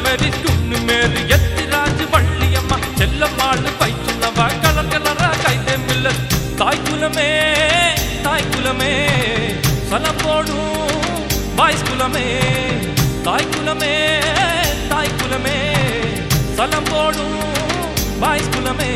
மேரி குன்னு மேரி எத்திராஜு Valliamma செல்லம்மாளு பைச்சுள்ளவா colour கலரா கைதே மில்ல தாய் குலமே தாய் குலமே சலம் போடும் பாய்ஸ் குலமே தாய் குலமே தாய் குலமே சலம் போடும் பாய்ஸ் குலமே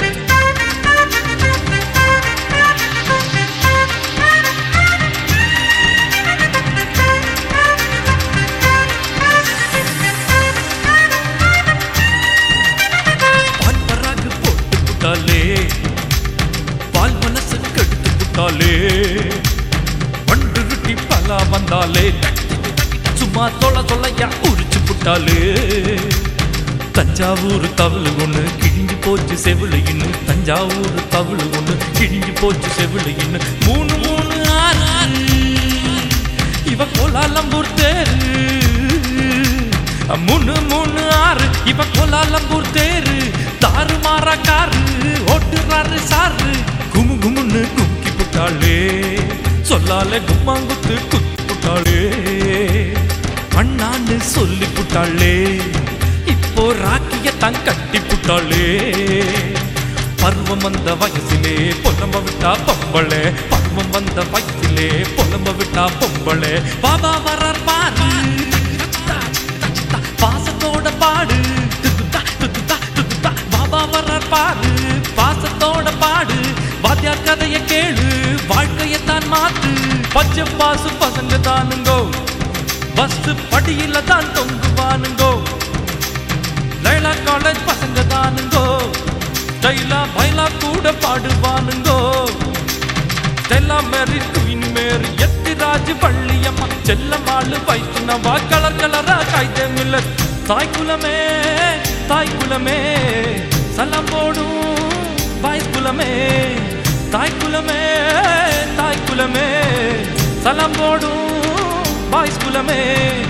பால் பராகு போட்டு புட்டாலே பால் மனசு கெடுத்து புட்டாலே வண்டு ருட்டி பலா வந்தாலே சும்மா தொலை தொலையா உரிச்சு புட்டாலே தஞ்சாவூர் தவளு ஒண்ணு கிழிஞ்சு போச்சு செவிலு இன்னும் தஞ்சாவூர் தவளு ஒண்ணு கிழிஞ்சு போச்சு செவிலு இன்னும் மூணு மூணு ஆறு ஆறு இவ கோலாலம்பூர் தேரு மூணு மூணு ஆறு இவ கோலாலம்பூர் தேரு தாறு மாறா காரு ஓட்டுறாரு சாரு குமு குமுன்னு கும்கி புட்டாளே சொல்லால கும்மாங்குத்து குத்து புட்டாளே அண்ணான்னு சொல்லி புட்டாளே இப்போ ராக்கிய தான் கட்டி புட்டாளே பருவம் வந்த வயசிலே பொலம்ப விட்டா பொம்பளே பருவம் வந்த வயசிலே பொலம்ப விட்டா பொம்பளே பாபா வரார் பாரு பாசத்தோட பாடு துதுதா, துதுதா, துதுதா. பாபா வரார் பாரு பாசத்தோட பாடு வாத்தியார் கதைய கேளு வாழ்க்கையத்தான் மாத்து பச்சை பாசு பசங்க தானுங்கோ பஸ் படியில தான் தொங்குவானுங்கோ லைலா காலேஜ் பசங்க தானுங்கோ ஸ்டைலா பைலா கூட பாடுவானுங்கோ Stella Mary queen Mary Ethiraj Valliamma செல்லம்மாளு வைத்துனவா கலர் கலரா காய்தே மில்ல தாய் குலமே தாய் குலமே சலம் போடும் பாய் குலமே தாய் குலமே தாய் குலமே சலம் போடும் பாய்ஸ் குலமே